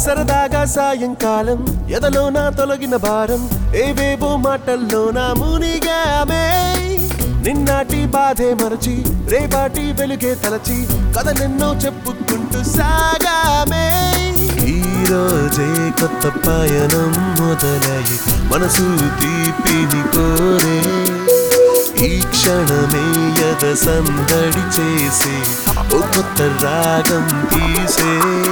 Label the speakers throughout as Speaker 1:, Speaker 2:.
Speaker 1: సరదాగా సాయంకాలం ఎదలోన తొలగిన భారం ఏవేవో మాటల్లోన మునిగామే నిన్నాటి బాధే మరచి రేపాటి వెలుగే తలచి కథలెన్నో చెప్పుకుంటూ సాగామే ఈ రోజే కొత్త పయనం మొదలయ్యి మనసు తీపిని కోరే ఈ క్షణమే యద సందడి చేసి ఓ కొత్త రాగం తీసే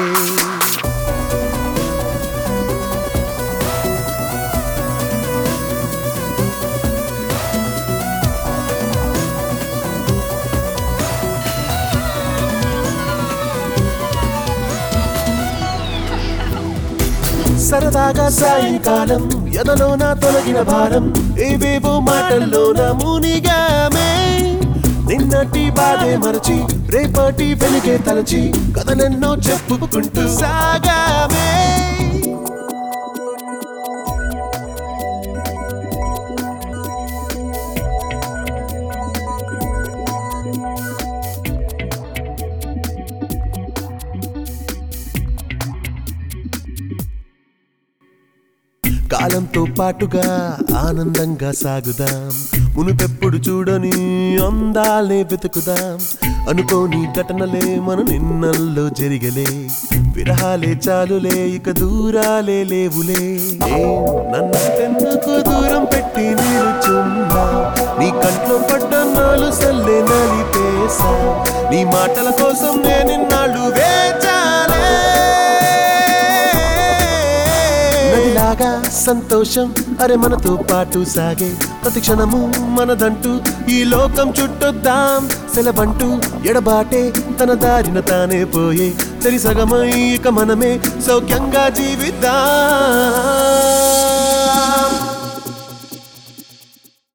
Speaker 1: సరదాగా సాయంకాలం ఎదలోన తొలగిన భారం ఏవేవో మాటల్లోన మునిగామే నిన్నటి బాధే మరచి రేపటి వెలుగే తలచి కథలెన్నో చెప్పుకుంటూ సాగామే కాలంతో పాటుగా ఆనందంగా సాగుదాం మునుపెప్పుడు చూడని అందాలే వెతుకుదాం అనుకోని ఘటనలే మన నిన్నల్లో జరిగలే విరహాలే చాలులే ఇక దూరాలే లేవులే ఏ నన్నెందుకు దూరం పెట్టి నిలుచున్నా నీ కంట్లో పడ్డ నాలు సల్లే నలిపేసా నీ మాటల కోసం నేనిన్నాళ్ళు వేచాలే నదిలాగా సంతోషం అరే మనతో పాటు సాగే ప్రతి క్షణము మనదంటూ ఈ లోకం చుట్టొద్దాం సెలబంటూ ఎడబాటే తన దారిన తానే పోయే సరి సగమై ఇక మనమే సౌఖ్యంగా జీవిద్దాం